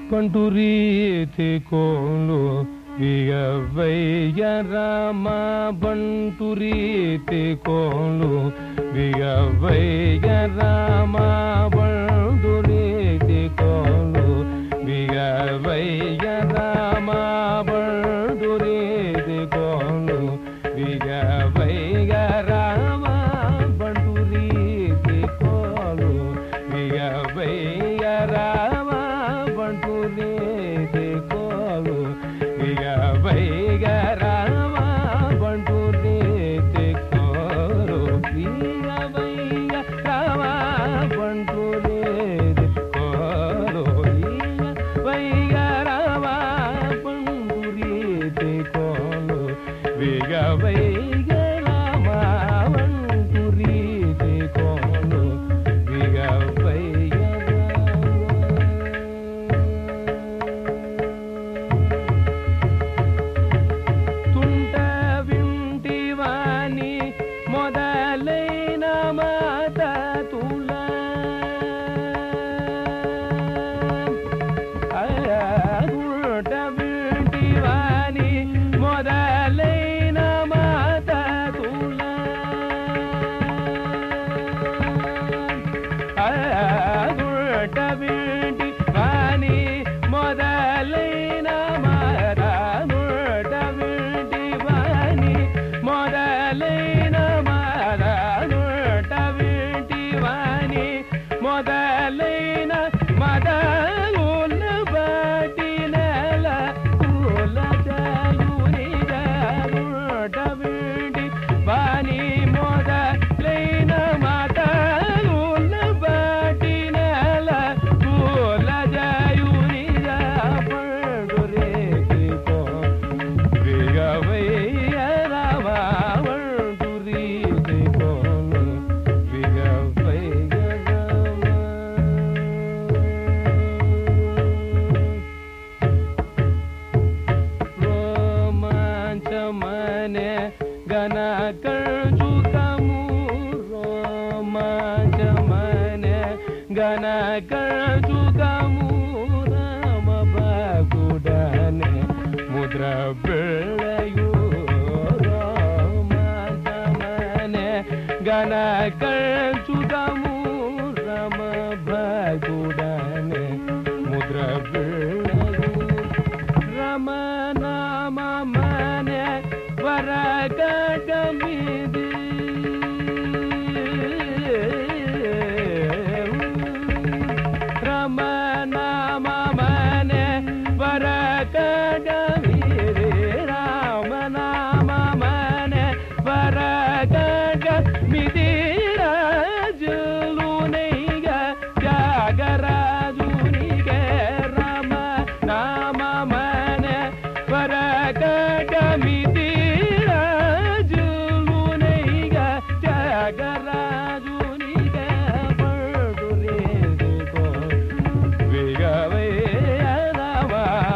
పంటురీతి కోలు విగవయ్య రామ బంటురీతి కోలు విగవయ్య రామ బంటురీతి కోలు విగవయ్య రామ బంటురీతి కోలు విగవయ్య రామ బంటురీతి కోలు విగవయ్య రామ బంటురీతి కోలు విగవయ్య రామ బంటురీతి కోలు విగవయ్య రామ బంటురీతి కోలు విగవయ్య రామ బంటురీతి కోలు విగవయ్య రామ బంటురీతి కోలు విగవయ్య తుంట వింటివాని మొదలైన మాత తుల తుంట వింటివాని మొదలైన మాత తుల తుంట వింటి వాని మొదలైన మాత తుంట వింటి వాని మొదలైన మాత తుంట వింటి వాని మొదలైన మదగుల బాటి నెల కుల జయుని జరుట వింటి వాని మొదలైన మదగుల బాటి నెల కుల జయుని జపడు రేకి కో విగవయ్య రామ వంటు రీతి కోను విగవయ్య రామ రోమాంచమనే గణ కర్జుకము రోమాంచమనే గణ కర్జుకము రామ బాగుడనే ముద్ర ಬೆಳೆಯು ರಾಮನೆ ಗಣ ಕಳ್ಚುದಮು ರಮ ಭಗುಡನೆ ಮುದ್ರ ಬೆಳೆಯು ರಮ ನಾಮ ಮನೆ ವರ ಕಟಮಿದಿ ರಮ ನಾಮ ಮನೆ ವರ ಕಟಮಿದಿ ರಾಮ ನಾಮ ಮನೆ ವರ ಕಟಮಿದಿ ರಾಜುಲು ನೈಗ ತ್ಯಾಗರಾಜುನಿಗ ರಾಮ ನಾಮ ಮನೆ ವರ ಕಟಮಿದಿ ರಾಜುಲು ನೈಗ ತ್ಯಾಗರಾಜುನಿಗ ಪಡುರೇದುಕೋ ವಿಗವೇ ರಾಮ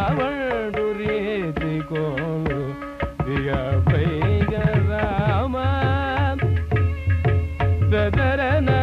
ಪಡುರೇದುಕೋನು ವಿಗವೈಗ ರಾಮ ದದರನ